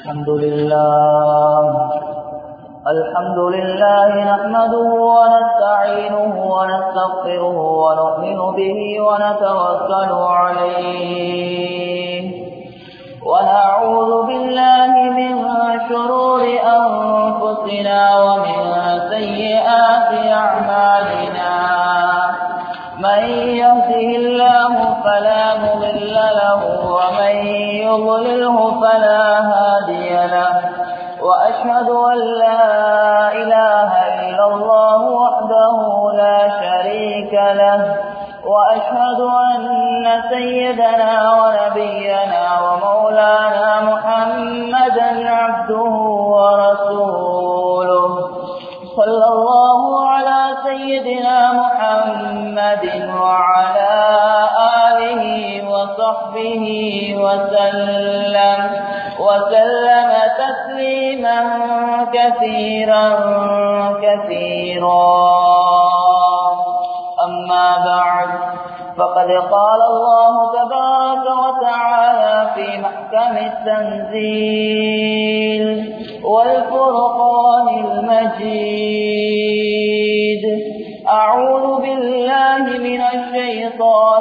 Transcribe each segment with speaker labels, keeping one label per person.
Speaker 1: الحمد لله الحمد لله نحمده ونستعينه ونستغفره ونؤمن به ونتوكل عليه ونعوذ بالله من شرور أنفسنا ومن سيئات أعمالنا من يهده الله فلا مضل له ومن يضلله فلا هادي له وأشهد أن لا إله إلا الله وحده لا شريك له وأشهد أن سيدنا ونبينا ومولانا محمدا عبده ورسوله صلى الله على سيدنا محمد وعلى آله وصحبه وسلم وسلم تسليما كثيرا كثيرا أما بعد فقد قال الله تبارك وتعالى في محكم التنزيل والفرقان المجيد أعوذ بالله من الشيطان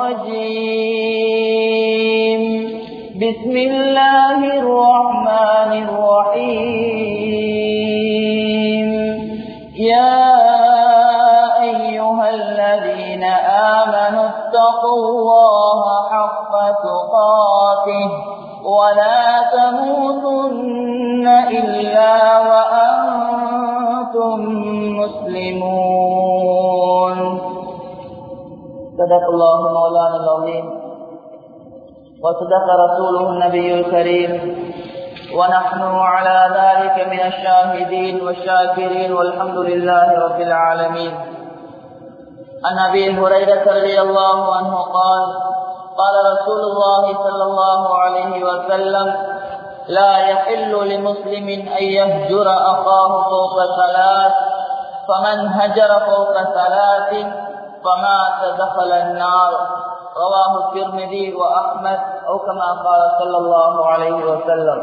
Speaker 1: الرجيم بسم الله الرحمن الرحيم يا أيها الذين آمنوا اتقوا الله حق تقاته ولا تموتن إلا وأنتم مسلمون صدق الله مولانا العظيم وصدق رسوله النبي الكريم ونحن على ذلك من الشاهدين والشاكرين والحمد لله رب العالمين عن ابي هريره رضي الله عنه قال قال رسول الله صلى الله عليه وسلم لا يحل لمسلم ان يهجر اخاه فوق ثلاث فمن هجر فوق ثلاث فمات دخل النار رواه الترمذي واحمد او كما قال صلى الله عليه وسلم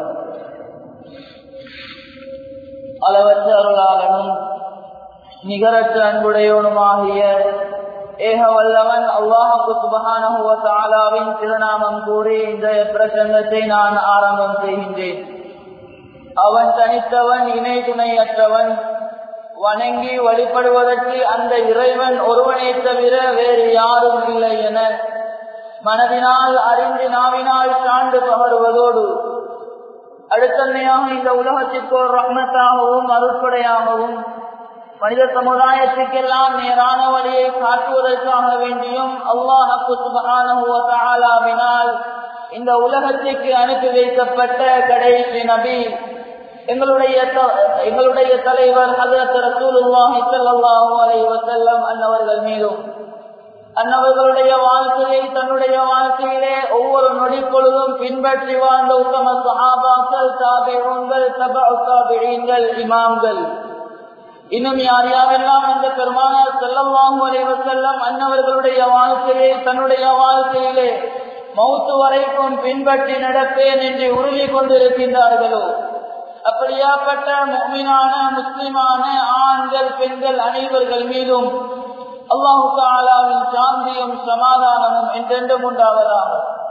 Speaker 1: அளவற்ற அருளாளனும் நிகரற்ற அன்புடையவனுமாகிய ஏக வல்லவன் அல்லாஹு சுபகானவின் திருநாமம் கூறி இந்த பிரசங்கத்தை நான் ஆரம்பம் செய்கின்றேன் அவன் தனித்தவன் இணை துணையற்றவன் வணங்கி வழிபடுவதற்கு அந்த இறைவன் ஒருவனை தவிர வேறு யாரும் இல்லை என மனதினால் அறிந்து நாவினால் சான்று பகருவதோடு அடுத்தன்மையாக இந்த உலகத்திற்கு ஒரு ரஹ்மத்தாகவும் அருட்படையாகவும் மனித சமுதாயத்துக்கெல்லாம் நேரான வழியை காட்டுவதற்காக வேண்டியும் அல்லாஹாலாவினால் இந்த உலகத்திற்கு அனுப்பி வைக்கப்பட்ட கடைசி நபி எங்களுடைய எங்களுடைய தலைவர் ஹசரத் ரசூலுல்லாஹி ஸல்லல்லாஹு அலைஹி வஸல்லம் அன்னவர்கள் மீதும் அன்னவர்களுடைய வாழ்க்கையை தன்னுடைய வாழ்க்கையிலே ஒவ்வொரு நொடி பொழுதும் பின்பற்றி வாழ்ந்த உத்தம சஹாபாக்கள் தாபிகள் தபாபிகள் இமாம்கள் இன்னும் யார் யாரெல்லாம் அந்த பெருமானார் செல்லவாங்க வரைவர் செல்லம் அன்னவர்களுடைய வாழ்க்கையை தன்னுடைய வாழ்க்கையிலே மௌத்து வரைக்கும் பின்பற்றி நடப்பேன் என்று உறுதி கொண்டிருக்கின்றார்களோ அப்படியாப்பட்ட முக்மினான முஸ்லிமான ஆண்கள் பெண்கள் அனைவர்கள் மீதும் அல்லாஹு தாலாவின் சாந்தியும் சமாதானமும் என்றென்றும் உண்டாவதாக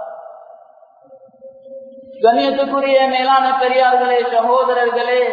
Speaker 1: கண்ணியத்துக்குரிய மேலான பெரியார்களே சகோதரர்களே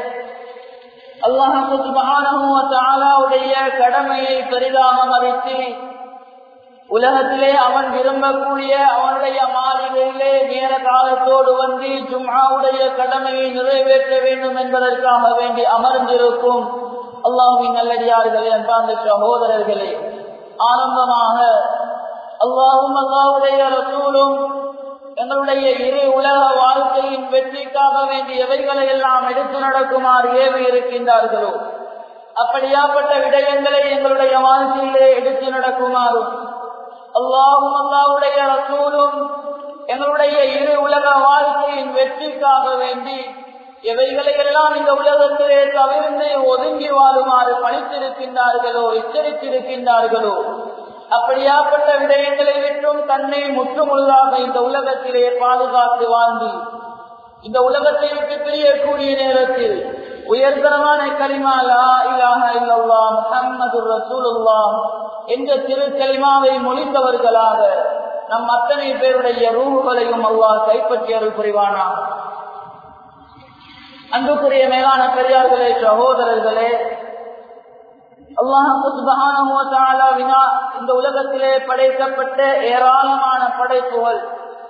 Speaker 1: அல்லாஹுடைய கடமையை பெரிதாக மதித்து உலகத்திலே அவன் விரும்பக்கூடிய அவனுடைய மாளிகையிலே நேர காலத்தோடு வந்து ஜும்ஹாவுடைய கடமையை நிறைவேற்ற வேண்டும் என்பதற்காக வேண்டி அமர்ந்திருக்கும் அல்லாஹுவின் நல்லடியார்களே அன்பார்ந்த சகோதரர்களே ஆரம்பமாக அல்லாஹும் அல்லாவுடைய ரசூலும் எங்களுடைய இரு உலக வாழ்க்கையின் வெற்றிக்காக வேண்டிய எவைகளை எல்லாம் எடுத்து நடக்குமாறு ஏவி இருக்கின்றார்களோ அப்படியாப்பட்ட விடயங்களை எங்களுடைய வாழ்க்கையிலே எடுத்து நடக்குமாறும் அல்லாஹும் அல்லாவுடைய ரசூலும் எங்களுடைய இரு உலக வாழ்க்கையின் வெற்றிக்காக வேண்டி எவைகளை எல்லாம் இந்த உலகத்திலே தவிர்த்து ஒதுங்கி வாழுமாறு பணித்திருக்கின்றார்களோ எச்சரித்திருக்கின்றார்களோ அப்படியாப்பட்ட விடயங்களை விட்டும் தன்னை முற்றுமுழுதாக இந்த உலகத்திலே பாதுகாத்து வாழ்ந்து இந்த உலகத்தை விட்டு பிரியக்கூடிய நேரத்தில் உயர்தரமான கலிமா லா இலாஹ இல்லல்லா முஹம்மது ரசூலுல்லா என்ற திரு கலிமாவை மொழிந்தவர்களாக நம் அத்தனை பேருடைய ரூகுகளையும் அல்லாஹ் கைப்பற்றி அருள் புரிவானா அன்புக்குரிய மேலான பெரியார்களே சகோதரர்களே அல்லாஹாலா இந்த உலகத்திலே படைக்கப்பட்ட ஏராளமான படைப்புகள்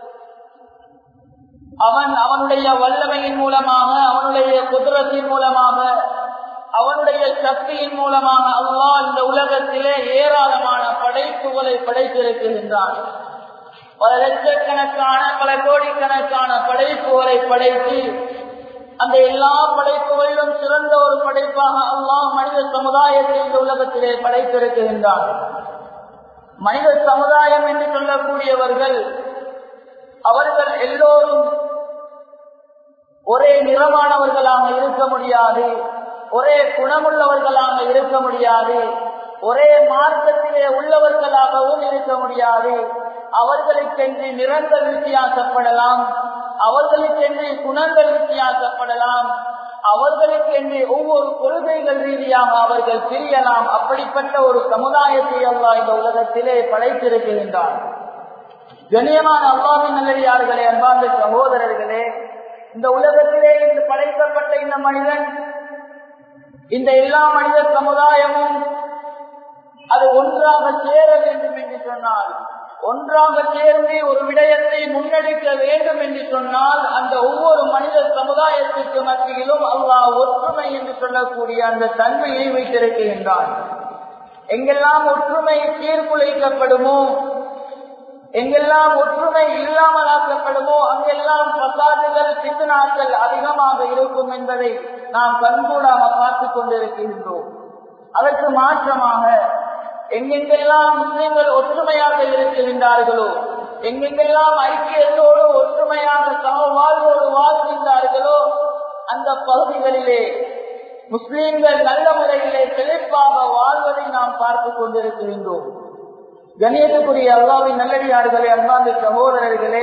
Speaker 1: அவன் அவனுடைய வல்லமையின் மூலமாக அவனுடைய குதிரத்தின் மூலமாக அவனுடைய சக்தியின் மூலமாக அல்லாஹ் இந்த உலகத்திலே ஏராளமான படைப்புகளை படைத்திருக்கின்றான் பல லட்சக்கணக்கான பல கோடிக்கணக்கான படைப்புகளை படைத்து அந்த எல்லா படைப்புகளிலும் சிறந்த ஒரு படைப்பாக அல்லாஹ் மனித சமுதாயத்தை இந்த உலகத்திலே படைத்திருக்கின்றான் மனித சமுதாயம் என்று சொல்லக்கூடியவர்கள் அவர்கள் எல்லோரும் ஒரே நிறமானவர்களாக இருக்க முடியாது ஒரே குணமுள்ளவர்களாக இருக்க முடியாது ஒரே மார்க்கத்திலே உள்ளவர்களாகவும் இருக்க முடியாது அவர்களுக்கென்று நிறங்கள் வித்தியாசப்படலாம் அவர்களுக்கென்று குணங்கள் வித்தியாசப்படலாம் அவர்களுக்கென்று ஒவ்வொரு கொள்கைகள் ரீதியாக அவர்கள் பிரியலாம் அப்படிப்பட்ட ஒரு சமுதாயத்தை அல்லா இந்த உலகத்திலே படைத்திருக்கின்றார் கண்ணியமான அல்லாவின் நல்லடியார்களே அன்பார்ந்த சகோதரர்களே இந்த உலகத்திலே இன்று படைக்கப்பட்ட இந்த மனிதன் இந்த எல்லா மனித சமுதாயமும் அது ஒன்றாக சேர வேண்டும் என்று சொன்னால் ஒன்றாக சேர்ந்து ஒரு விடயத்தை முன்னெடுக்க வேண்டும் என்று சொன்னால் அந்த ஒவ்வொரு மனித சமுதாயத்திற்கு மத்தியிலும் அல்லாஹ் ஒற்றுமை என்று சொல்லக்கூடிய அந்த தன்மையை வைத்திருக்கின்றான் எங்கெல்லாம் ஒற்றுமை சீர்குலைக்கப்படுமோ எங்கெல்லாம் ஒற்றுமை இல்லாமல் ஆக்கப்படுமோ அங்கெல்லாம் பசாதுகள் சித்தனாக்கள் அதிகமாக இருக்கும் என்பதை நாம் கண்கூடாக பார்த்துக் கொண்டிருக்கின்றோம் அதற்கு மாற்றமாக எங்கெங்கெல்லாம் முஸ்லிம்கள் ஒற்றுமையாக இருக்கின்றார்களோ எங்கெங்கெல்லாம் ஐக்கியத்தோடு ஒற்றுமையாக சம வாழ்வோடு வாழ்கின்றார்களோ அந்த பகுதிகளிலே முஸ்லிம்கள் நல்ல முறையிலே செழிப்பாக வாழ்வதை நாம் பார்த்துக் கொண்டிருக்கின்றோம் கணியத்துக்குரிய அல்லாவின் நல்லடியார்களே அன்பாந்த சகோதரர்களே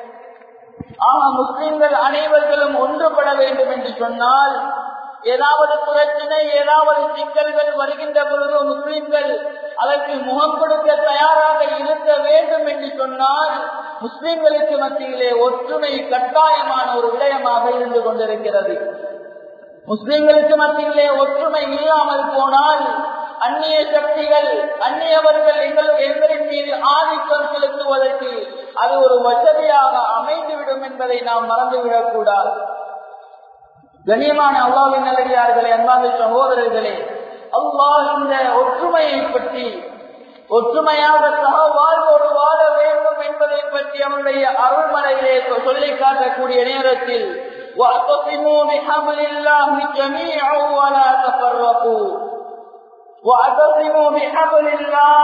Speaker 1: ஆக முஸ்லிம்கள் அனைவர்களும் ஒன்றுபட வேண்டும் என்று சொன்னால் ஏதாவது பிரச்சனை ஏதாவது சிக்கல்கள் வருகின்ற பொழுது முஸ்லிம்கள் அதற்கு முகம் கொடுக்க தயாராக இருக்க வேண்டும் என்று சொன்னால் முஸ்லிம்களுக்கு மத்தியிலே ஒற்றுமை கட்டாயமான ஒரு விடயமாக இருந்து கொண்டிருக்கிறது முஸ்லிம்களுக்கு மத்தியிலே ஒற்றுமை இல்லாமல் போனால் அந்நிய சக்திகள் அந்நியவர்கள் எங்கள் எங்களின் மீது ஆதிக்கம் செலுத்துவதற்கு அது ஒரு வசதியாக அமைந்துவிடும் என்பதை நாம் மறந்துவிடக் கூடாது கண்ணியமான அல்லாவின் நல்லடியார்களே அன்பான சகோதரர்களே அல்லாஹ் இந்த ஒற்றுமையை பற்றி ஒற்றுமையாக சக வாழ்வோடு வாழ வேண்டும் என்பதை பற்றி அவனுடைய அருள்மலையிலே சொல்லி காட்டக்கூடிய நேரத்தில் واعتصموا بحبل الله جميعا ولا تفرقوا واعتصموا بحبل الله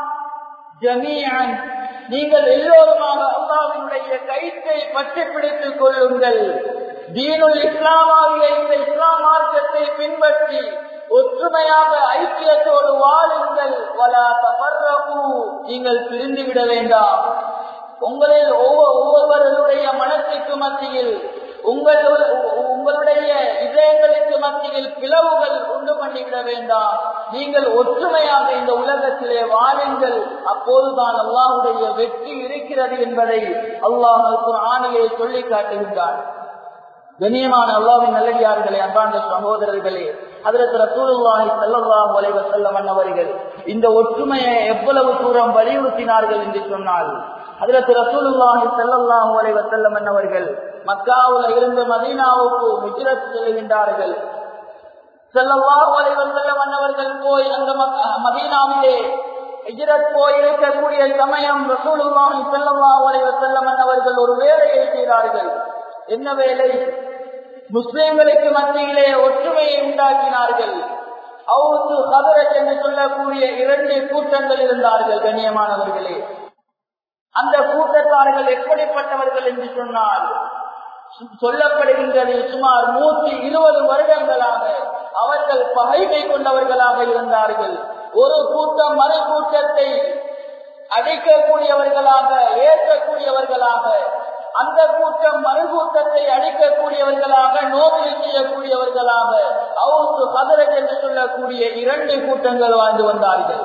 Speaker 1: جميعا நீங்கள் எல்லோருமாக அல்லாவினுடைய கயிற்றை பற்றி பிடித்துக் கொள்ளுங்கள் தீனுல் இஸ்லாமாகிய இந்த இஸ்லாம் மார்க்கத்தை பின்பற்றி ஒற்றுமையாக ஐக்கியத்தோடு வாழுங்கள் வலா தபர்ரகு நீங்கள் பிரிந்து விட வேண்டாம் உங்களில் ஒவ்வொருவருடைய மனத்திற்கு மத்தியில் உங்கள் உங்களுடைய இதயங்களுக்கு மத்தியில் பிளவுகள் உண்டு பண்ணிவிட வேண்டாம் நீங்கள் ஒற்றுமையாக இந்த உலகத்திலே வாழுங்கள் அப்போதுதான் அல்லாஹுடைய வெற்றி இருக்கிறது என்பதை அல்லாஹ் ஆணையை சொல்லி காட்டுகின்றார் கண்ணியமான அல்லாவின் நல்லடியார்களே அன்பான சகோதரர்களே அதற்கு ரசூலுல்லாஹி ஸல்லல்லாஹு அலைஹி வஸல்லம் அவர்கள் இந்த ஒற்றுமையை எவ்வளவு தூரம் வலியுறுத்தினார்கள் என்று சொன்னால் அதற்கு ரசூலுல்லாஹி ஸல்லல்லாஹு அலைஹி வஸல்லம் அவர்கள் மக்காவுல இருந்து மதீனாவுக்கு ஹிஜ்ரத் செல்கின்றார்கள் ஸல்லல்லாஹு அலைஹி வஸல்லம் அவர்கள் போய் அந்த மதீனாவிலே ஹிஜ்ரத் போய் இருக்கக்கூடிய சமயம் ரசூலுல்லாஹி ஸல்லல்லாஹு அலைஹி வஸல்லம் அவர்கள் ஒரு வேலையை செய்தார்கள் என்ன வேலை முஸ்லிம்களுக்கு மத்தியிலே ஒற்றுமையை உண்டாக்கினார்கள் அவுத்து ஹதரத் என்று சொல்லக்கூடிய இரண்டு கூட்டங்கள் இருந்தார்கள் கண்ணியமானவர்களே அந்த கூட்டத்தார்கள் எப்படிப்பட்டவர்கள் என்று சொன்னால் சொல்லப்படுகின்றது சுமார் நூற்றி இருபது வருடங்களாக அவர்கள் பகைமை கொண்டவர்களாக இருந்தார்கள் ஒரு கூட்டம் மறு கூட்டத்தை அடிக்கக்கூடியவர்களாக ஏற்கக்கூடியவர்களாக அந்த கூட்டம் மறுகூட்டத்தை அழிக்கக்கூடியவர்களாக நோக்கி செய்யக்கூடியவர்களாக அவுசு கதரக் என்று சொல்லக்கூடிய இரண்டு கூட்டங்கள் வாழ்ந்து வந்தார்கள்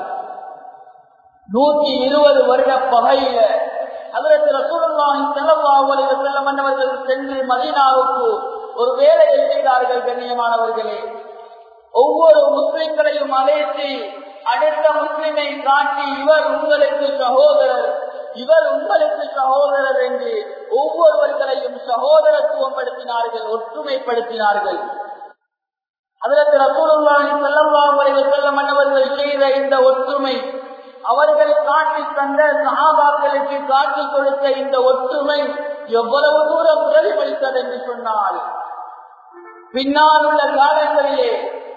Speaker 1: நூற்றி இருபது வருட பகையில அதற்கு ரசூலுல்லாஹி ஸல்லல்லாஹு அலைஹி வஸல்லம் அவர்கள் சென்று மதீனாவுக்கு ஒரு வேலையை செய்தார்கள் கண்ணியமானவர்களே ஒவ்வொரு முஸ்லிம்களையும் அழைத்து அடுத்த முஸ்லிமை காட்டி இவர் உங்களுக்கு சகோதரர் இவர் உங்களுக்கு சகோதரர் என்று ஒவ்வொருவர்களையும் சகோதரத்துவம் படுத்தினார்கள் ஒற்றுமைப்படுத்தினார்கள் அதற்கு ரசூலுல்லாஹி ஸல்லல்லாஹு அலைஹி வஸல்லம் அவர்கள் செய்த இந்த ஒற்றுமை அவர்கள் காட்டி தந்த சகாபாக்களுக்கு காட்டி கொடுத்த இந்த ஒற்றுமை எவ்வளவு தூரம் பிரதிபலித்தது என்று சொன்னால் பின்னால் உள்ள காலங்களிலே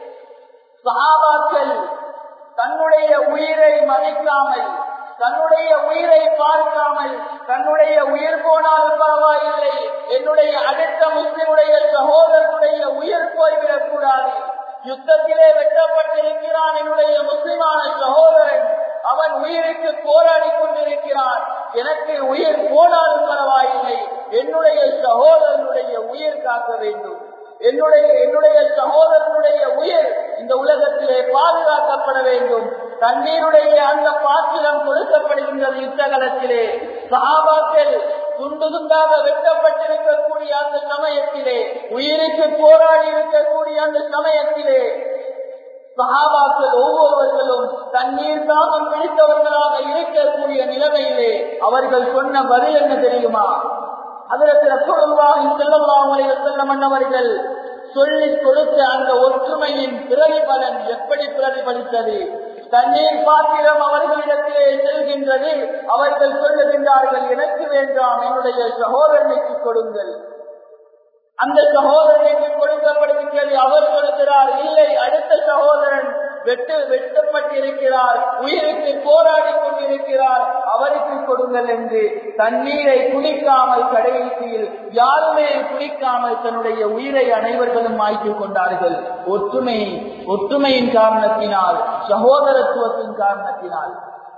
Speaker 1: சகாபாக்கள் தன்னுடைய உயிரை மதிக்காமல் தன்னுடைய உயிரை பார்க்காமல் தன்னுடைய உயிர் போனாலும் பரவாயில்லை என்னுடைய அடுத்த முஸ்லிமுடைய சகோதரனுடைய உயிர் போய்விடக் கூடாது யுத்தத்திலே வெட்டப்பட்டிருக்கிறான் என்னுடைய முஸ்லிமான சகோதரன் அவன் உயிருக்கு போராடி கொண்டிருக்கிறான் எனக்கு உயிர் போனாலும் பரவாயில்லை என்னுடைய சகோதரனுடைய உயிர் காக்க வேண்டும் என்னுடைய என்னுடைய சகோதரனுடைய உயிர் இந்த உலகத்திலே பாதுகாக்கப்பட வேண்டும் தண்ணீருடைய அந்த பாத்திரம் கொடுக்கப்படுகின்றது யுத்தகலத்திலே சகாபாக்கள் துண்டு துண்டாக வெட்டப்பட்டிருக்கக்கூடிய அந்த சமயத்திலே உயிருக்கு போராடி இருக்கக்கூடிய அந்த சமயத்திலே சகாபாக்கள் ஒவ்வொருவர்களும் தண்ணீர் தாகம் பிடித்தவர்களாக இருக்கக்கூடிய நிலைமையிலே அவர்கள் சொன்ன பதில் என்ன தெரியுமா அதற்கு ரசூலுல்லாஹி ஸல்லல்லாஹு அலைஹி வஸல்லம் அவர்கள் சொல்லிக் கொடுத்த அந்த ஒற்றுமையின் பிரதிபலன் எப்படி பிரதிபலித்தது தண்ணீர் பாத்திரம் அவர்களிடத்திலே செல்கின்றது அவர்கள் சொல்லுகின்றார்கள் எனக்கு வேண்டாம் என்னுடைய சகோதரனுக்கு கொடுங்கள் அந்த சகோதரனுக்கு கொடுக்கப்படுகின்றது அவர் சொல்கிறார் இல்லை அடுத்த சகோதரன் வெட்டு வெட்டப்பட்டிருக்கிறார் உயிருக்கு போராடி கொண்டிருக்கிறார் அவருக்கு கொடுங்கள் என்று தண்ணீரை குடிக்காமல் கடைசியில் யாருமே குடிக்காமல் தன்னுடைய உயிரை அனைவர்களும் மாய்த்துக் கொண்டார்கள் ஒற்றுமை ஒற்றுமையின் காரணத்தினால் சகோதரத்துவத்தின் காரணத்தினால்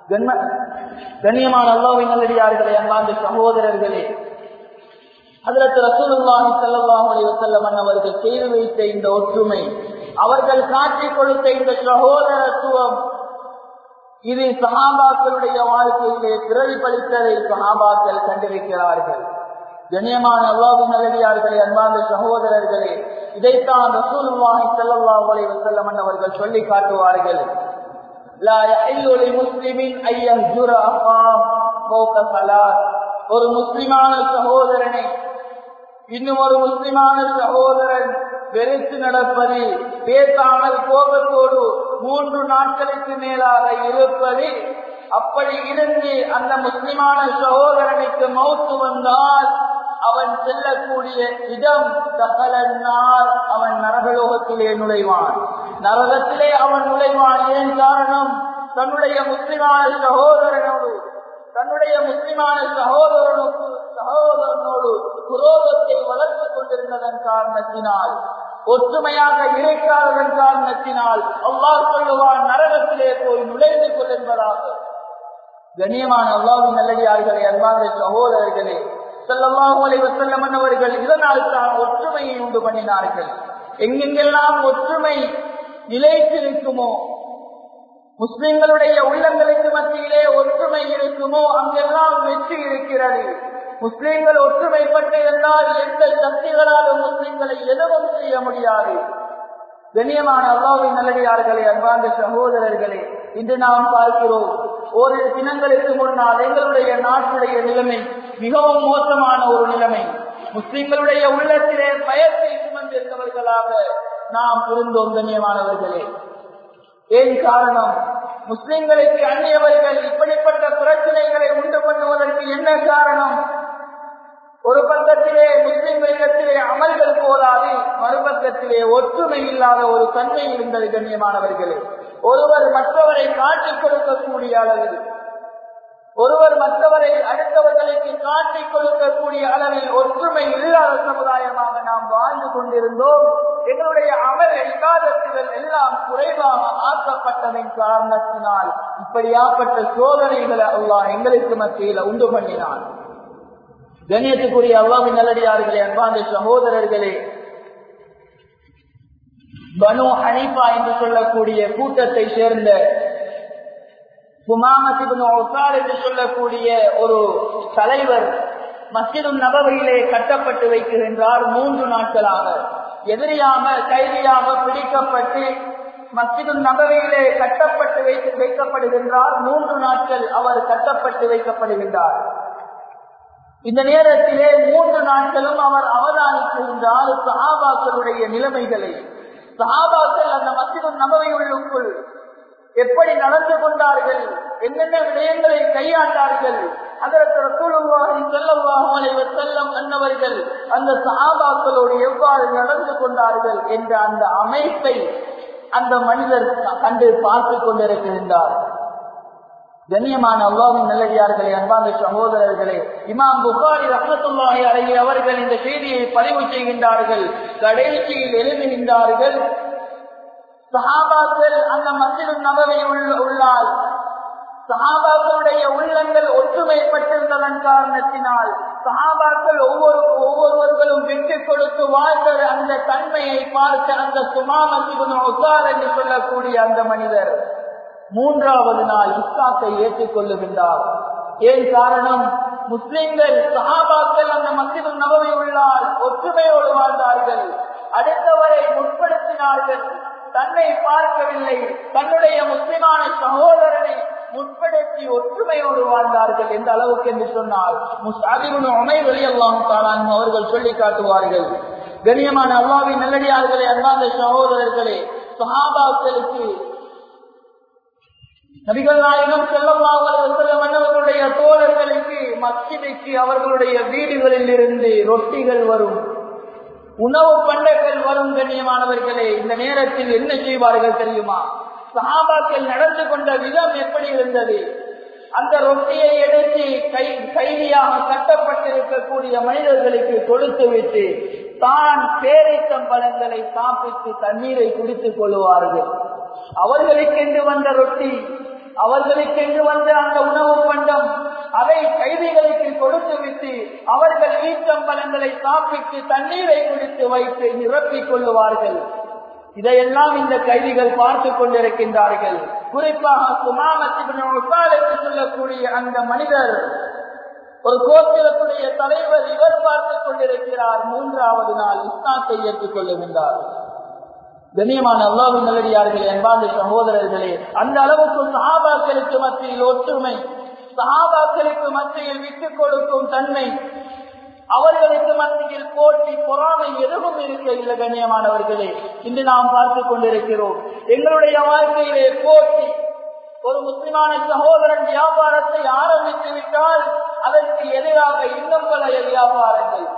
Speaker 1: கண்ணியமான அல்லாவின் நல்லடியார்களே அல்லாந்த சகோதரர்களே அதற்கு ரசூலுல்லாஹி ஸல்லல்லாஹு அலைஹி வஸல்லம் அவர்கள் செய்து வைத்த இந்த ஒற்றுமை அவர்கள் காட்டிக் கொடுத்த இந்த சகோதரத்துவம் இது சஹாபாக்களுடைய வாழ்க்கையிலே பிரதிபலித்ததை சஹாபாக்கள் கண்டிருக்கிறார்கள் கண்ணியமான அல்லாவின் நல்லடியார்களே அன்பார்ந்த சகோதரர்களே இதைத்தான் ரசூலுல்லாஹி ஸல்லல்லாஹு அலைஹி வஸல்லம் அவர்கள் சொல்லி காட்டுவார்கள் லா யஹில்லு லிமுஸ்லிமின் ஐ யஹ்ஜுர அஹாஹ் ஃபௌக ஸலாத் ஒரு முஸ்லிமான சகோதரனை இன்னும் ஒரு முஸ்லிமான சகோதரன் வெறுத்து நடப்பது பேசாமல் கோபத்தோடு மூன்று நாட்களுக்கு மேலாக இருப்பது அப்படி இருந்து அந்த முஸ்லிமான சகோதரனுக்கு மௌத்து வந்தால் அவன் செல்லக்கூடிய இடம் தகலன்னார் அவன் நரகலோகத்திலே நுழைவான் நரகத்திலே அவன் நுழைவான் ஏன் காரணம் தன்னுடைய முஸ்லிமான சகோதரனோடு தன்னுடைய முஸ்லிமான சகோதரனுக்கு சகோதரனோடு குரோதத்தை வளர்த்துக் கொண்டிருந்ததன் காரணத்தினால் ஒற்றுமையாக இருக்காததன் காரணத்தினால் அல்லாஹ் சொல்லுவான் நரகத்திலே போய் நுழைந்து கொள் என்பதாக கண்ணியமான அல்லாவின் நல்லடியார்களே அன்பார்ந்த சகோதரர்களே செல்லமாக வசல்லம் அவர்கள் இதனால் தான் ஒற்றுமையை உண்டு பண்ணினார்கள் எங்கெங்கெல்லாம் ஒற்றுமை நிலைத்திருக்குமோ முஸ்லிம்களுடைய உள்ளங்களுக்கு மத்தியிலே ஒற்றுமை இருக்குமோ அங்கெல்லாம் வெற்றி இருக்கிறது முஸ்லிம்கள் ஒற்றுமைப்பட்டு இருந்தால் எந்த சக்திகளாலும் முஸ்லிம்களை எதுவும் செய்ய முடியாது கண்ணியமான அல்லாவின் நல்லடியார்களே அன்பார்ந்த சகோதரர்களே இன்று நாம் பார்க்கிறோம் ஓரிரு தினங்களுக்கு முன்னால் எங்களுடைய நாட்டுடைய நிலைமை மிகவும் மோசமான ஒரு நிலைமை முஸ்லிம்களுடைய உள்ளத்திலே பயத்தை சுமந்திருந்தவர்களாக நாம் இருந்தோம் கண்ணியமானவர்களே ஏன் காரணம் முஸ்லிம்களுக்கு அந்நியவர்கள் இப்படிப்பட்ட பிரச்சனைகளை உண்டு பண்ணுவதற்கு என்ன காரணம் ஒரு பக்கத்திலே முஸ்லிம்களிடத்திலே அமல்கள் போதாது மறுபக்கத்திலே ஒற்றுமை இல்லாத ஒரு தன்மை இருந்தது கண்ணியமானவர்களே ஒருவர் மற்றவரை காட்டிக் கொடுக்கக்கூடிய அளவில் ஒருவர் மற்றவரை அடுத்தவர்களுக்கு காட்டிக் கொடுக்கக்கூடிய அளவில் ஒற்றுமை இல்லாத சமுதாயமாக நாம் வாழ்ந்து கொண்டிருந்தோம் எங்களுடைய அமல் இல்லாதத்துகள் எல்லாம் குறைவாக ஆக்கப்பட்டதன் காரணத்தினால் இப்படியாப்பட்ட சோதனைகளை அல்லாஹ் எங்களுக்கு மத்தியில் உண்டு பண்ணினான் கண்ணியத்துக்குரிய அல்லாவின் நல்லடியார்களே அன்பாந்த சகோதரர்களே பனு ஹனீஃபா என்று சொல்லக்கூடிய கூட்டத்தை சேர்ந்த என்று சொல்லக்கூடிய ஒரு தலைவர் மஸ்ஜிது நபவையிலே கட்டப்பட்டு வைக்கின்றார் மூன்று நாட்களாக எதிரியாக கைதியாக பிடிக்கப்பட்டு மஸ்ஜிது நபவையிலே கட்டப்பட்டு வைத்து வைக்கப்படுகின்றார் மூன்று நாட்கள் அவர் கட்டப்பட்டு வைக்கப்படுகின்றார் இந்த நேரத்திலே மூன்று நாட்களும் அவர் அவதானிக்கின்றார் சஹாபாக்களுடைய நிலைமைகளை சஹாபாக்கள் அந்த மஸ்ஜிது நபவையுள்ளுக்குள் எப்படி நடந்து கொண்டார்கள் என்னென்ன விடயங்களை கையாண்டார்கள் அதற்கு ரசூலுல்லாஹி ஸல்லல்லாஹு அலைஹி வஸல்லம் அன்னவர்கள் அந்த சஹாபாக்களோடு எவ்வாறு நடந்து கொண்டார்கள் என்ற அந்த அமைப்பை அந்த மனிதர் கண்டு பார்த்து கொண்டிருக்கின்றார் கண்ணியமான அல்லாவின் நல்லடியார்களே அன்பான சகோதரர்களே இமாம் புகாரி ரஹமத்துல்லாஹி அலைஹி அவர்கள் இந்த செய்தியை பதிவு செய்கின்றார்கள் கடைசியில் எழுதுகின்றார்கள் சஹாபாக்கள் அந்த மசிது நபரை உள்ளால் சஹாபாக்களுடைய உள்ளங்கள் ஒற்றுமைப்பட்டிருந்ததன் காரணத்தினால் சஹாபாக்கள் ஒவ்வொரு ஒவ்வொருவர்களும் விட்டு கொடுத்து வாழ்ந்த அந்த தன்மையை பார்த்த அந்த சுமாமசிபுன் உசார் என்று சொல்லக்கூடிய அந்த மனிதர் மூன்றாவது நாள் இஸ்லாத்தை ஏற்றுக்கொள்ளுகின்றார் ஏன் காரணம் முஸ்லிம்கள் சஹாபாக்கள் அந்த மசிது நபவை உள்ளால் ஒற்றுமையோடு வாழ்ந்தார்கள் அடுத்தவரை முற்படுத்தினார்கள் தன்னை பார்க்கவில்லை தன்னுடைய முஸ்லிமான சகோதரனை முற்படுத்தி ஒற்றுமையோடு வாழ்ந்தார்கள் எந்த அளவுக்கு என்று சொன்னால் முஸ்தாதிபுன் உமை வெளியெல்லாம் தாளான் அவர்கள் சொல்லி காட்டுவார்கள் கண்ணியமான அல்லாவின் நல்லடியார்களே அன்பாந்த சகோதரர்களே சஹாபாக்களுக்கு நபிகள் நாயகம் செல்லமாக மன்னவர்களுடைய தோழர்களுக்கு மஸ்ஜிதுக்கு அவர்களுடைய வீடுகளில் இருந்து ரொட்டிகள் வரும் உணவு பண்டங்கள் வரும் கண்ணியமானவர்களே இந்த நேரத்தில் என்ன செய்வார்கள் தெரியுமா சஹாபாக்கள் நடந்து கொண்ட விதம் எப்படி இருந்தது அந்த ரொட்டியை எடுத்து கை கைதியாக கட்டப்பட்டிருக்கக்கூடிய மனிதர்களுக்கு கொடுத்து விட்டு தான் பேரைத்தம் பழங்களை சாப்பிட்டு தண்ணீரை குடித்துக் கொள்வார்கள் அவர்களுக்கென்று வந்த ரொட்டி அவர்களுக்கென்று வந்த அந்த உணவு பண்டம் அதை கைதிகளுக்கு கொடுத்து விட்டு அவர்கள் ஈச்சம்பழங்களை சாப்பிட்டு தண்ணீரை குடித்து வைத்து நிரப்பிக் கொள்ளுவார்கள் இதையெல்லாம் இந்த கைதிகள் பார்த்து கொண்டிருக்கின்றார்கள் குறிப்பாக சுமாமத்திற்கு சொல்லக்கூடிய அந்த மனிதர் ஒரு கோத்திரத்துடைய தலைவர் இவர் பார்த்துக் கொண்டிருக்கிறார் மூன்றாவது நாள் இஸ்லாத்தை ஏற்றுக் கொள்ளுகின்றார் கண்ணியமான அல்லாவின் நல்லடியார்களே அன்பாந்த சகோதரர்களே அந்த அளவுக்கு சஹாபாக்களுக்கு மத்தியில் ஒற்றுமை சஹாபாக்களுக்கு மத்தியில் விட்டுக் கொடுக்கும் தன்மை அவர்களுக்கு மத்தியில் போட்டி பொறாமை எதுவும் இருக்க இல்லை கண்ணியமானவர்களே இன்று நாம் பார்த்துக் கொண்டிருக்கிறோம் எங்களுடைய வாழ்க்கையிலே போட்டி ஒரு முஸ்லிமான சகோதரன் வியாபாரத்தை ஆரம்பித்து விட்டால் அதற்கு எதிராக இன்னும் பல வியாபாரங்கள்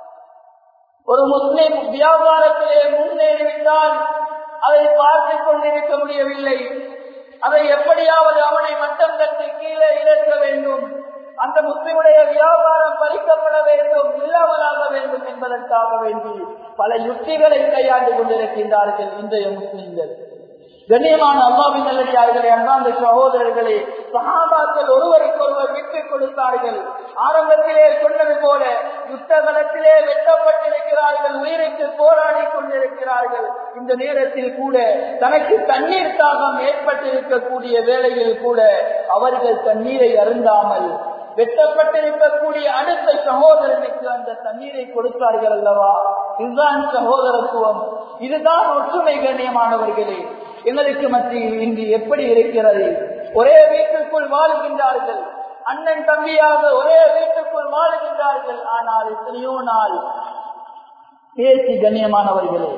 Speaker 1: ஒரு முஸ்லிம் வியாபாரத்திலே முன்னேறிவிட்டால் அதை பார்த்துக் கொண்டிருக்க முடியவில்லை அதை எப்படியாவது அவனை மட்டம் தட்டி கீழே இறக்க வேண்டும் அந்த முஸ்லிமுடைய வியாபாரம் பறிக்கப்பட வேண்டும் இல்லாமலாக வேண்டும் என்பதற்காக வேண்டி பல யுக்திகளை கையாண்டு கொண்டிருக்கின்றார்கள் இன்றைய முஸ்லிம்கள் கண்ணியமான அல்லாவின் நல்லடியார்களே அன்பாந்த சகோதரர்களே சகாபாக்கள் ஒருவருக்கொருவர் விட்டுக் கொடுத்தார்கள் ஆரம்பத்திலே சொன்னது போல யுத்த களத்திலே வெட்டப்பட்டிருக்கிறார்கள் உயிருக்கு போராடி கொண்டிருக்கிறார்கள் இந்த நேரத்தில் கூட தனக்கு தண்ணீர் தாகம் ஏற்பட்டிருக்கக்கூடிய வேளையில் கூட அவர்கள் தண்ணீரை அருந்தாமல் வெட்டப்பட்டிருக்கக்கூடிய அடுத்த சகோதரனுக்கு அந்த தண்ணீரை கொடுத்தார்கள் அல்லவா இதுதான் சகோதரத்துவம் இதுதான் ஒற்றுமை கண்ணியமானவர்களே எங்களுக்கு மத்தியில் இன்று எப்படி இருக்கிறது ஒரே வீட்டுக்குள் வாழுகின்றார்கள் அண்ணன் தம்பியாக ஒரே வீட்டுக்குள் வாழுகின்றார்கள் ஆனால் எத்தனையோ நாள் பேசி கண்ணியமானவர்களே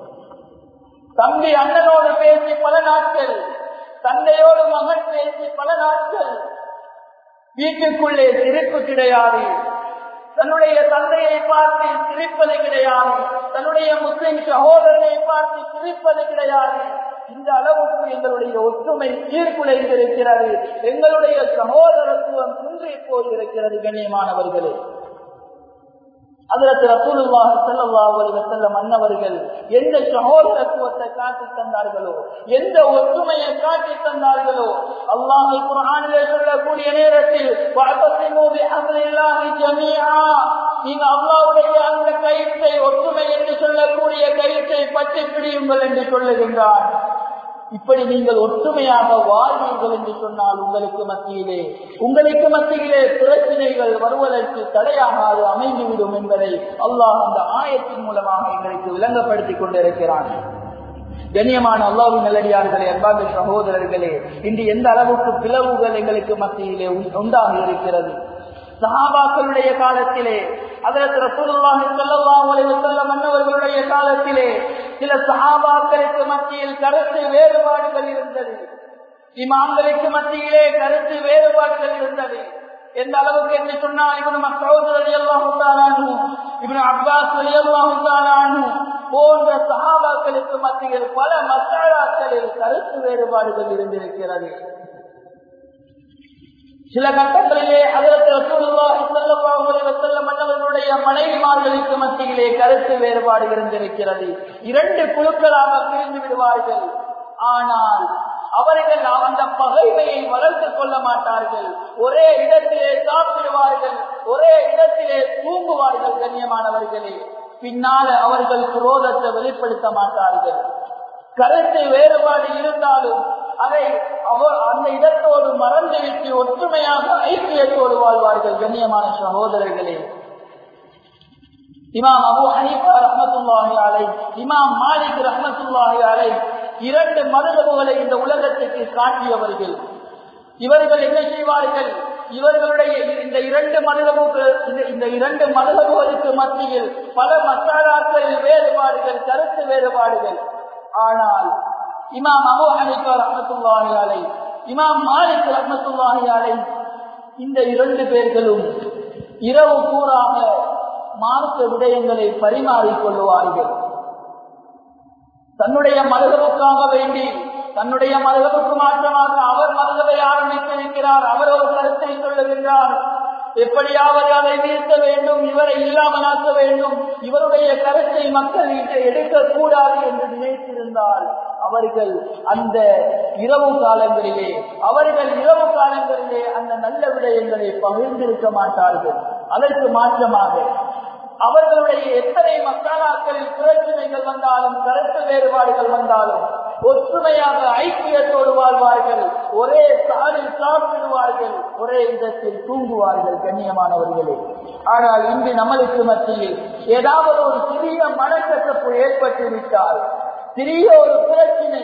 Speaker 1: தம்பி அண்ணனோடு பேசி பல நாட்கள் தந்தையோடு மகன் பேசி பல நாட்கள் வீட்டுக்குள்ளே சிரிப்பு கிடையாது தன்னுடைய தந்தையை பார்த்து சிரிப்பது கிடையாது தன்னுடைய முஸ்லிம் சகோதரனை பார்த்து சிரிப்பது கிடையாது இந்த அளவுக்கு எங்களுடைய ஒற்றுமை சீர்குலைந்திருக்கிறது எங்களுடைய சகோதரத்துவம் குன்றி போயிருக்கிறது கண்ணியமானவர்களே அதற்கு ரசூலுல்லாஹி ஸல்லல்லாஹு அலைஹி வஸல்லம் அன்னவர்கள் எந்த சகோதரத்துவத்தை காட்டி தந்தார்களோ எந்த ஒற்றுமையை காட்டி தந்தார்களோ அல்லாஹ் குர்ஆனிலே சொல்லக்கூடிய நேரத்தில் வஅத்தஸிமு பிஹப்லில்லாஹி ஜமீஆ நீங்க அல்லாஹ்வுடைய அந்த கயிற்றை ஒற்றுமை என்று சொல்லக்கூடிய கயிற்றை பற்றி பிடியுங்கள் என்று சொல்லுகின்றார் இப்படி நீங்கள் ஒற்றுமையாக வாழ்வீர்கள் என்று சொன்னால் உங்களுக்கு மத்தியிலே உங்களுக்கு மத்தியிலே பிரச்சனைகள் வருவதற்கு தடையாகாது அமைந்துவிடும் என்பதை அல்லாஹ் அந்த ஆயத்தின் மூலமாக எங்களுக்கு விளங்கப்படுத்திக் கொண்டிருக்கிறான் கண்ணியமான அல்லாவின் நல்லடியார்களே அன்பார்ந்த சகோதரர்களே இன்று எந்த அளவுக்கு பிளவுகள் எங்களுக்கு மத்தியிலே உண்டாக இருக்கிறது சஹாபாக்களுடைய காலத்திலே அதற்கு ரசூலுல்லாஹி ஸல்லல்லாஹு அலைஹி வஸல்லம் அன்னவர்களுடைய காலத்திலே சில சஹாபாக்களுக்கு மத்தியில் கருத்து வேறுபாடுகள் இருந்தது இமாம்களுக்கு மத்தியிலே கருத்து வேறுபாடுகள் இருந்தது எந்த அளவுக்கு என்று சொன்னால் இவனு மசூத் ரலியல்லாஹு தஆலா இவனு அப்பாஸ் ரலியல்லாஹு தஆலா போன்ற சஹாபாக்களுக்கு மத்தியில் பல மசாலாக்களில் கருத்து வேறுபாடுகள் இருந்திருக்கிறது சில கட்டங்களிலே அதற்கு ரசூலுல்லாஹி ஸல்லல்லாஹு அலைஹி வஸல்லம் மன்னவர்களுடைய மனைவிமார்களுக்கு மத்தியிலே கருத்து வேறுபாடு இருந்திருக்கிறது இரண்டு குழுக்களாக பிரிந்து விடுவார்கள் ஆனால் அவர்கள் அந்த பகைமையை வளர்த்துக் கொள்ள மாட்டார்கள் ஒரே இடத்திலே சாப்பிடுவார்கள் ஒரே இடத்திலே தூங்குவார்கள் கண்ணியமானவர்களே பின்னால அவர்கள் குரோதத்தை வெளிப்படுத்த மாட்டார்கள் கருத்து வேறுபாடு இருந்தாலும் அதை அவர் அந்த இடத்தோடு மறந்துவிட்டு ஒற்றுமையாக ஐக்கியத்தோடு வாழ்வார்கள் கண்ணியமான சகோதரர்களே இமாம் அபு ஹனீஃபா ரஹமத்துல்லாஹி அலை இமாம் மாலிக் ரஹமத்துல்லாஹி அலை இரண்டு மதுரவுகளை இந்த உலகத்துக்கு காட்டியவர்கள் இவர்கள் என்ன செய்வார்கள் இவர்களுடைய இந்த இரண்டு மதுரவுகள் இந்த இரண்டு மதுரவுகளுக்கு மத்தியில் பல மசாலாக்களில் வேறுபாடுகள் கருத்து வேறுபாடுகள் ஆனால் இமாம் அபு ஹனீஃபா ரஹமத்துல்லாஹி அலை இமாம் மாலிக் ரஹமத்துல்லாஹி அலை இந்த இரண்டு பேர்களும் இரவு கூறாக மார்க்க விடயங்களை பரிமாறிக் கொள்வார்கள் தன்னுடைய மதுகவுக்காக வேண்டி தன்னுடைய மதுகவுக்கு மாற்றமாக அவர் மதுகவை ஆரம்பித்திருக்கிறார் அவர் ஒரு கருத்தை சொல்லுகின்றார் எப்படியாவது அதை நீர்த்த வேண்டும் இவரை இல்லாமலாக்க வேண்டும் இவருடைய கருத்தை மக்கள் எடுக்கக்கூடாது என்று நினைத்திருந்தால் அவர்கள் அந்த இரவு காலங்களிலே அவர்கள் இரவு காலங்களிலே அந்த நல்ல விடயங்களை பகிர்ந்திருக்க மாட்டார்கள் அதற்கு மாற்றமாக அவர்களுடைய எத்தனை மசாலாக்களில் பிரச்சனைகள் வந்தாலும் கருத்து வேறுபாடுகள் வந்தாலும் ஒற்றுமையாக ஐக்கியத்தோடு வாழ்வார்கள் ஒரே சாலில் சாப்பிடுவார்கள் ஒரே இடத்தில் தூங்குவார்கள் கண்ணியமானவர்களே ஆனால் இன்று நம்மளுக்கு மத்தியில் ஏதாவது ஒரு சிறிய மனக்கசப்பு ஏற்பட்டுவிட்டால் சிறிய ஒரு பிரச்சனை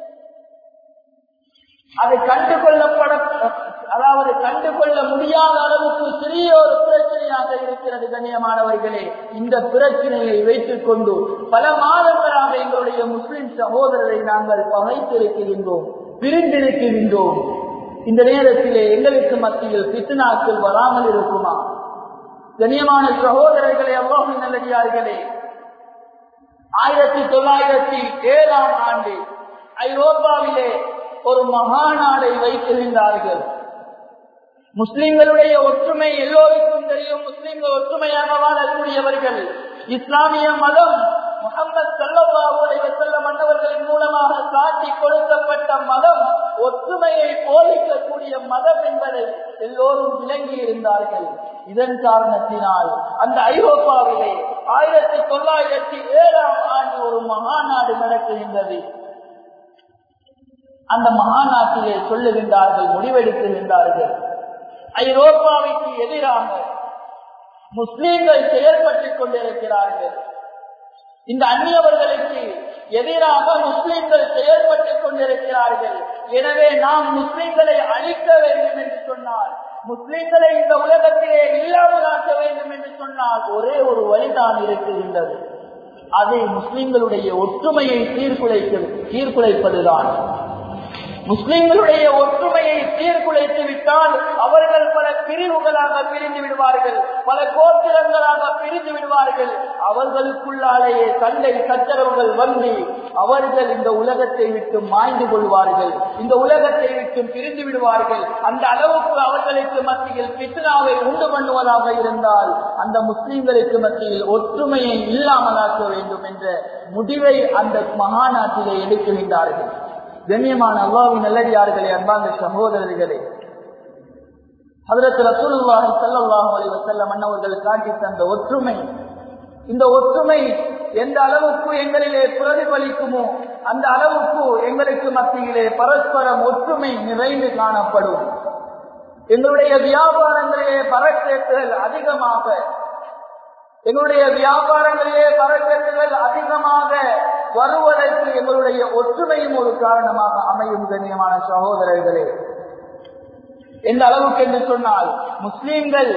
Speaker 1: அது கண்டுகொள்ளப்பட அதாவது கண்டுகொள்ள முடியாத அளவுக்கு சிறிய ஒரு பிரச்சனையாக இருக்கிறது கண்ணியமானவர்களே இந்த பிரச்சனையை வைத்துக் கொண்டு பல மாதங்களாக எங்களுடைய முஸ்லிம் சகோதரரை நாங்கள் பகைத்திருக்கின்றோம் பிரிந்திருக்கின்றோம் இந்த நேரத்திலே எங்களுக்கு மத்தியில் பித்னாக்கள் வராமல் இருக்குமா கண்ணியமான சகோதரர்களே அவ்வாறு நல்லடியார்களே ஆயிரத்தி தொள்ளாயிரத்தி ஏழாம் ஆண்டு ஐரோப்பாவிலே ஒரு மகாநாடை வைத்திருந்தார்கள் முஸ்லிம்களுடைய ஒற்றுமை எல்லோருக்கும் தெரியும் முஸ்லிம்கள் ஒற்றுமையாக வாழக்கூடியவர்கள் இஸ்லாமிய மதம் முகமது சல்லாஹூடைய செல்ல மன்னவர்களின் மூலமாக காட்டி கொடுக்கப்பட்ட மதம் ஒற்றுமையை போதிக்கக்கூடிய மதம் என்பதை எல்லோரும் விளங்கி இருந்தார்கள் இதன் காரணத்தினால் அந்த ஐரோப்பாவிலே ஆயிரத்தி தொள்ளாயிரத்தி ஏழாம் ஆண்டு ஒரு மகாநாடு நடக்குகின்றது அந்த மகாநாட்டிலே சொல்லுகின்றார்கள் முடிவெடுக்கின்றார்கள் ஐரோப்பாவிற்கு எதிராக முஸ்லீம்கள் செயல்பட்டுக் கொண்டிருக்கிறார்கள் இந்த அந்நியவர்களுக்கு எதிராக முஸ்லிம்கள் செயல்பட்டுக் கொண்டிருக்கிறார்கள் எனவே நாம் முஸ்லிம்களை அழிக்க வேண்டும் என்று சொன்னால் முஸ்லிம்களை இந்த உலகத்திலே இல்லாமலாக்க வேண்டும் என்று சொன்னால் ஒரே ஒரு வழிதான் இருக்குகின்றது அதை முஸ்லிம்களுடைய ஒற்றுமையை சீர்குலைக்க சீர்குலைப்பதுதான் முஸ்லிம்களுடைய ஒற்றுமையை சீர்குலைத்து விட்டால் அவர்கள் பல பிரிவுகளாக பிரிந்து விடுவார்கள் பல கோத்திரங்களாக பிரிந்து விடுவார்கள் அவர்களுக்குள்ளாலேயே சண்டை சச்சரவுகள் வந்து அவர்கள் இந்த உலகத்தை விட்டு மாய்ந்து கொள்வார்கள் இந்த உலகத்தை விட்டு பிரிந்து விடுவார்கள் அந்த அளவுக்கு அவர்களுக்கு மத்தியில் பித்னாவை உண்டு பண்ணுவதாக இருந்தால் அந்த முஸ்லிம்களுக்கு மத்தியில் ஒற்றுமையை இல்லாமலாக்க வேண்டும் என்ற முடிவை அந்த மகாநாட்டிலே எடுக்கின்றார்கள் கண்ணியமான அல்லாவின் நல்லடியார்களே அன்பாந்த சகோதரர்களே அதற்கு ரசூலுல்லாஹி ஸல்லல்லாஹு அலைஹி வஸல்லம் அன்னவர்கள் காட்டி தந்த ஒற்றுமை இந்த ஒற்றுமை எந்த அளவுக்கு எங்களிலே பிரதிபலிக்குமோ அந்த அளவுக்கு எங்களுக்கு மத்தியிலே பரஸ்பரம் ஒற்றுமை நிறைந்து காணப்படும் எங்களுடைய வியாபாரங்களிலே பறக்கேற்றுகள் அதிகமாக எங்களுடைய வியாபாரங்களிலே பறக்கேற்றுகள் அதிகமாக வருவதற்கு எங்களுடைய ஒற்றுமையும் ஒரு காரணமாக அமையும் கண்ணியமான சகோதரர்களே எந்த அளவுக்கு என்று சொன்னால் முஸ்லீம்கள்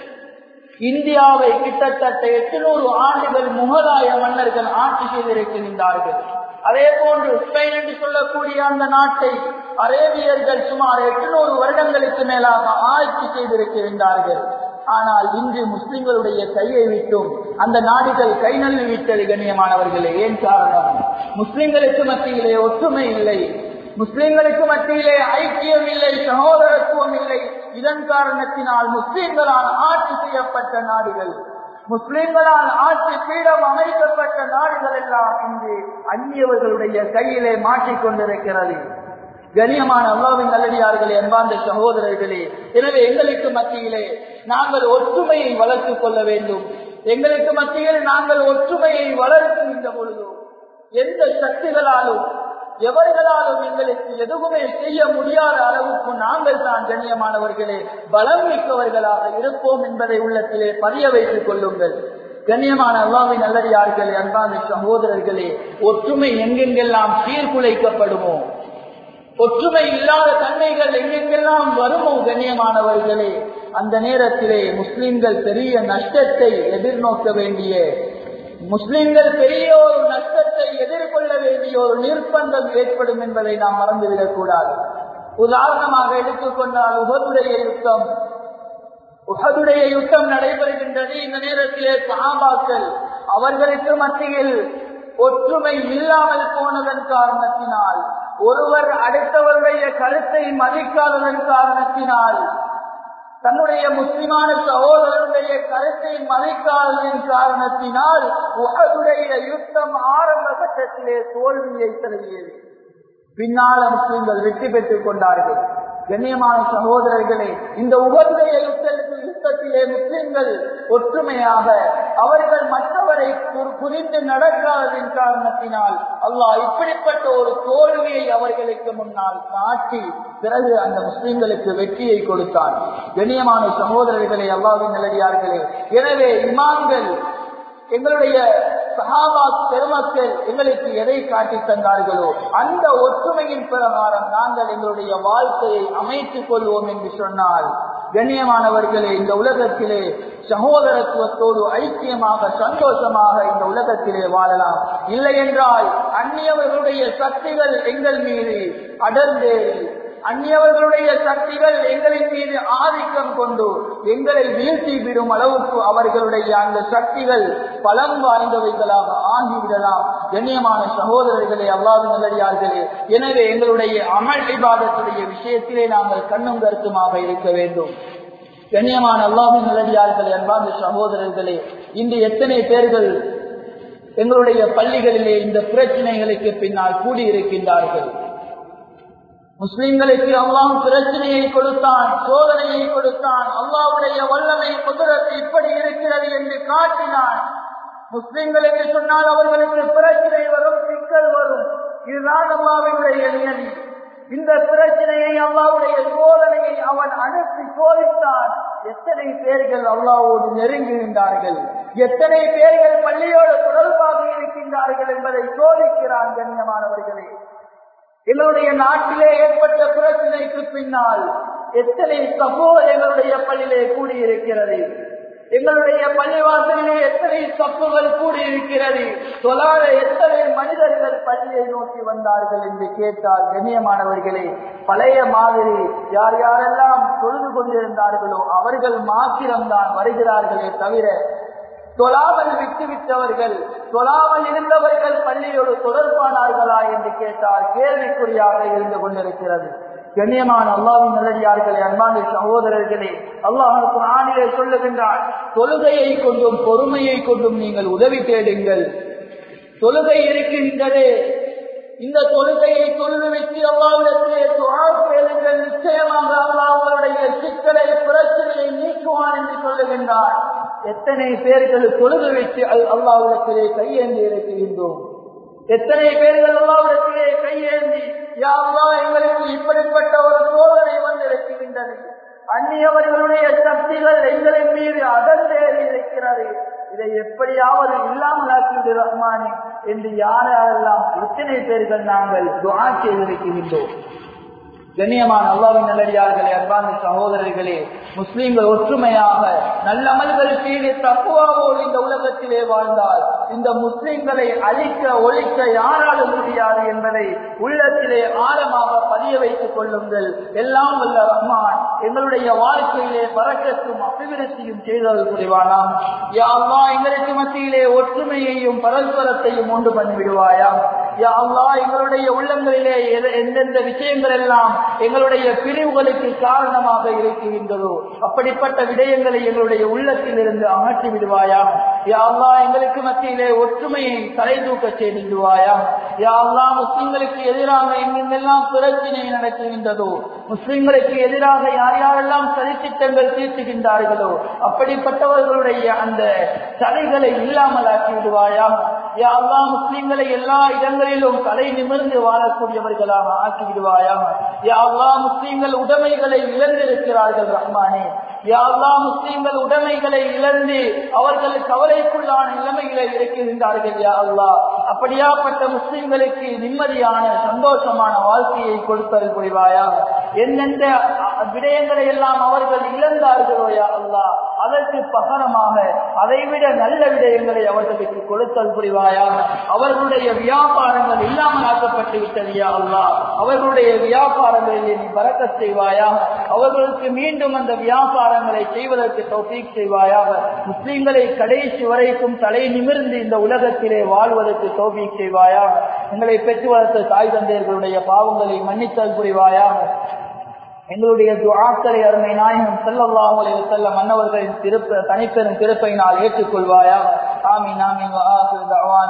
Speaker 1: இந்தியாவை கிட்டத்தட்ட எட்டுநூறு ஆண்டுகள் முகலாய மன்னர்கள் ஆட்சி செய்திருக்கின்றார்கள் அதே போன்று ஸ்பெயின் என்று சொல்லக்கூடிய அந்த நாட்டை அரேபியர்கள் சுமார் எட்டுநூறு வருடங்களுக்கு மேலாக ஆட்சி செய்திருக்கின்றார்கள் ஆனால் இன்று முஸ்லிம்களுடைய கையை விட்டும் அந்த நாடுகள் கை நழுவி விட்டது கண்ணியமானவர்களே ஏன் காரணம் முஸ்லிம்களுக்கு மத்தியிலே ஒற்றுமை இல்லை முஸ்லிம்களுக்கு மத்தியிலே ஐக்கியம் இல்லை சகோதரத்துவம் இல்லை இதன் காரணத்தினால் முஸ்லிம்களால் ஆட்சி செய்யப்பட்ட நாடுகள் முஸ்லிம்களால் ஆட்சி பீடம் அமைக்கப்பட்ட நாடுகள் எல்லாம் இன்று அந்நியவர்களுடைய கையிலே மாற்றிக்கொண்டிருக்கிறது கண்ணியமான அல்லாவின் நல்லடியார்களே அன்பார்ந்த சகோதரர்களே எனவே எங்களுக்கு மத்தியிலே நாங்கள் ஒற்றுமையை வளர்த்துக் கொள்ள வேண்டும் எங்களுக்கு மத்தியில் நாங்கள் ஒற்றுமையை வளர்க்கின்ற பொழுது எந்த சக்திகளாலும் எவர்களாலும் எங்களுக்கு எதுவுமே செய்ய முடியாத அளவுக்கு நாங்கள் தான் கண்ணியமானவர்களே பலம் மிக்கவர்களாக இருப்போம் என்பதை உள்ளத்திலே பதிய வைத்துக் கொள்ளுங்கள் கண்ணியமான அல்லாவின் நல்லடியார்களே அன்பான சகோதரர்களே ஒற்றுமை எங்கெங்கெல்லாம் சீர்குலைக்கப்படுமோ ஒற்றுமை இல்லாத தன்மைகள் எங்கெங்கெல்லாம் வருமோ கண்ணியமானவர்களே அந்த நேரத்திலே முஸ்லிம்கள் பெரிய நஷ்டத்தை எதிர்நோக்க வேண்டிய முஸ்லிம்கள் பெரிய ஒரு நஷ்டத்தை எதிர்கொள்ள வேண்டிய ஒரு நிர்பந்தம் ஏற்படும் என்பதை நாம் மறந்துவிடக் கூடாது உதாரணமாக எடுத்துக்கொண்டால் உகதுடைய யுத்தம் உகதுடைய யுத்தம் நடைபெறுகின்றது இந்த நேரத்திலே சகாபாக்கள் அவர்களுக்கு மத்தியில் ஒற்றுமை இல்லாமல் போனதன் காரணத்தினால் ஒருவர் அடுத்தவருடைய கருத்தை மதிக்காததன் காரணத்தினால் தன்னுடைய முஸ்லிமான சகோதரருடைய கருத்தை மதிக்காததன் காரணத்தினால் உகதுடைய யுத்தம் ஆரம்ப கட்டத்திலே தோல்வியை தருவியது பின்னால முஸ்லிம்கள் வெற்றி பெற்றுக் கொண்டார்கள் கண்ணியமான சகோதரர்களே இந்த உகதுடைய யுத்தத்தில் யுத்தத்திலே முஸ்லிம்கள் ஒற்றுமையாக அவர்கள் மற்றவரை புரிந்து நடக்காததின் காரணத்தினால் அல்லாஹ் இப்படிப்பட்ட ஒரு தோல்வியை அவர்களுக்கு முன்னால் காட்டி பிறகு அந்த முஸ்லிம்களுக்கு வெற்றியை கொடுத்தார் கண்ணியமான சகோதரர்களே அல்லாவின் நிலையார்களே எனவே இமான்கள் எங்களுடைய சகாபா பெருமக்கள் எங்களுக்கு எதை காட்டி தந்தார்களோ அந்த ஒற்றுமையின் பிரகாரம் நாங்கள் எங்களுடைய வாழ்க்கையை அமைத்துக் கொள்வோம் என்று சொன்னால் கண்ணியமானவர்களே இந்த உலகத்திலே சகோதரத்துவத்தோடு ஐக்கியமாக சந்தோஷமாக இந்த உலகத்திலே வாழலாம் இல்லை என்றால் அந்நியவர்களுடைய சக்திகள் எங்கள் மீது அடர்ந்தேறி அந்நியவர்களுடைய சக்திகள் எங்களின் மீது ஆதிக்கம் கொண்டு எங்களை வீழ்த்தி விடும் அளவுக்கு அவர்களுடைய அந்த சக்திகள் பலம் வாய்ந்தவைகளாக ஆகிவிடலாம் கண்ணியமான சகோதரர்களே அல்லாது நல்லடியார்களே எனவே எங்களுடைய அமல் விவாதத்துடைய விஷயத்திலே நாங்கள் கண்ணும் கருத்துமாக இருக்க வேண்டும் கண்ணியமான அல்லாவின் நல்லடியார்களே அன்பார்ந்த சகோதரர்களே இன்று எத்தனை பேர்கள் எங்களுடைய பள்ளிகளிலே இந்த பிரச்சனைகளுக்கு பின்னால் கூடியிருக்கின்றார்கள் முஸ்லிம்களுக்கு அல்லாஹ் பிரச்சனையை கொடுத்தான் சோதனையை கொடுத்தான் அல்லாவுடைய வல்லமை குதிரத்து இப்படி இருக்கிறது என்று காட்டினான் முஸ்லிம்களுக்கு சொன்னால் அவர்களுக்கு பிரச்சனை வரும் சிக்கல் வரும் இதுதான் அல்லாவுடைய நியதி இந்த பிரச்சனையை அல்லாவுடைய சோதனையை அவன் அனுப்பி சோதித்தான் எத்தனை பேர்கள் அல்லாவோடு நெருங்குகின்றார்கள் எத்தனை பேர்கள் பள்ளியோடு தொடர்பாக இருக்கின்றார்கள் என்பதை சோதிக்கிறான் கண்ணியமானவர்களே எங்களுடைய நாட்டிலே ஏற்பட்ட பிரச்சனைக்கு பின்னால் எத்தனை சமூக எங்களுடைய பள்ளியிலே கூடியிருக்கிறது எங்களுடைய பள்ளிவாசலிலே எத்தனை தப்புகள் கூடியிருக்கிறது தொழாத எத்தனை மனிதர்கள் பள்ளியை நோக்கி வந்தார்கள் என்று கேட்டால் கண்ணியமானவர்களே பழைய மாதிரி யார் யாரெல்லாம் தொழுது கொண்டிருந்தார்களோ அவர்கள் மாத்திரம்தான் வருகிறார்களே தவிர தொழாமல் விட்டுவிட்டவர்கள் தொழாமல் இருந்தவர்கள் பள்ளியோடு தொடர்பானார்களா என்று கேட்டால் கேள்விக்குறியாக இருந்து கொண்டிருக்கிறது கண்ணியமான அல்லாவின் நல்லடியார்களே அன்பான சகோதரர்களே அல்லாஹ் குரானிலே சொல்லுகின்றான் தொழுகையை கொண்டும் பொறுமையை கொண்டும் நீங்கள் உதவி தேடுங்கள் தொழுகை இருக்கின்றதே இந்த தொழுகையை தொழுது வச்சு அல்லாவிடத்திலே துவா கேளுங்கள் நிச்சயமாக அல்லாஹ் உங்களுடைய சிக்கலை பிரச்சனையை நீக்குவான் என்று சொல்லுகின்றார் எத்தனை பேர்கள் தொழுது வச்சு அல்லாவிடத்திலே கையேந்தி இருக்கின்றோம் எத்தனை பேர்கள் அல்லாவிடத்திலே கையேந்தி யாவா எங்களுக்கு இப்படிப்பட்ட ஒரு சோதனை வந்திருக்கின்றது அந்நியவர்களுடைய சக்திகள் எங்களின் மீது அடர்ந்தேறி இருக்கிறது இதை எப்படியாவது இல்லாமலாக்கிவிடு ரஹ்மானே என்று யாரெல்லாம் எத்தனை பேர்கள் நாங்கள் துவா செய்திருக்கின்றோம் கண்ணியமான அல்லாவின் நல்லடியார்களே அன்பான சகோதரர்களே முஸ்லீம்கள் ஒற்றுமையாக நல்லமல்கள் செய்து தப்புவாவோடு இந்த உலகத்திலே வாழ்ந்தால் இந்த முஸ்லிம்களை அழிக்க ஒழிக்க யாராலும் முடியாது என்பதை உள்ளத்திலே ஆழமாக பதிய வைத்துக் கொள்ளுங்கள் எல்லாம் வல்ல ரஹ்மான் எங்களுடைய வாழ்க்கையிலே பறக்கத்தும் அபிவிருத்தியும் செய்தல் புரிவானாம் யாவா எங்களுக்கு மத்தியிலே ஒற்றுமையையும் பரஸ்பரத்தையும் உண்டு பண்ணிவிடுவாயா யா அல்லா எங்களுடைய உள்ளங்களிலே எந்தெந்த விஷயங்கள் எல்லாம் எங்களுடைய பிரிவுகளுக்கு காரணமாக இருக்கின்றதோ அப்படிப்பட்ட விடயங்களை எங்களுடைய உள்ளத்தில் இருந்து அகற்றி விடுவாயா யா அல்லா எங்களுக்கு மத்தியிலே ஒற்றுமையை தலை தூக்க செய்திடுவாயா யா அல்லா முஸ்லிம்களுக்கு எதிராக எங்கெங்கெல்லாம் பிரச்சனை நடக்குகின்றதோ முஸ்லிம்களுக்கு எதிராக யார் யாரெல்லாம் சதித்திட்டங்கள் தீர்த்துகின்றார்களோ அப்படிப்பட்டவர்களுடைய அந்த தடைகளை இல்லாமலாக்கி விடுவாயா யா அல்லா முஸ்லிம்களை எல்லா இடங்களிலும் தலை நிமிர்ந்து வாழக்கூடியவர்களாக ஆக்கி விடுவாயா யா அல்லா முஸ்லிம்கள் உடைமைகளை இழந்திருக்கிறார்கள் ரஹ்மானே யா அல்லா முஸ்லிம்கள் உடைமைகளை இழந்து அவர்கள் கவலைக்குள்ளான நிலைமைகளை இருக்கின்றார்கள் யா அல்லா அப்படியாப்பட்ட முஸ்லிம்களுக்கு நிம்மதியான சந்தோஷமான வாழ்க்கையை கொடுத்தல் புரிவாயா எந்தெந்த விடயங்களை எல்லாம் அவர்கள் இழந்தார்களோ யா அல்லா அதற்கு பகரமாக அதைவிட நல்ல விடயங்களை அவர்களுக்கு கொடுத்தல் புரிவாயா அவர்களுடைய வியாபாரங்கள் இல்லாமல் ஆக்கப்பட்டு விட்டது யா அல்லா அவர்களுடைய வியாபாரங்களில் நீ பறக்க செய்வாயா அவர்களுக்கு மீண்டும் அந்த வியாபாரங்களை செய்வதற்கு தௌஃபீக் செய்வாயாக முஸ்லிம்களை கடைசி வரைக்கும் தலை நிமிர்ந்து இந்த உலகத்திலே வாழ்வதற்கு தௌஃபீக் செய்வாயா எங்களை பெற்று வளர்த்த தாய் தந்தையர்களுடைய பாவங்களை மன்னித்தல் புரிவாயாக எங்களுடைய துஆக்களை அருமை நாயகம் ஸல்லல்லாஹு அலைஹி வஸல்லம் மன்னவர்களின் திருப்ப தனிப்பெரும் திருப்பையினால் ஏற்றுக்கொள்வாயா ஆமீன் ஆமீன் வ ஆகிரு தஅவானா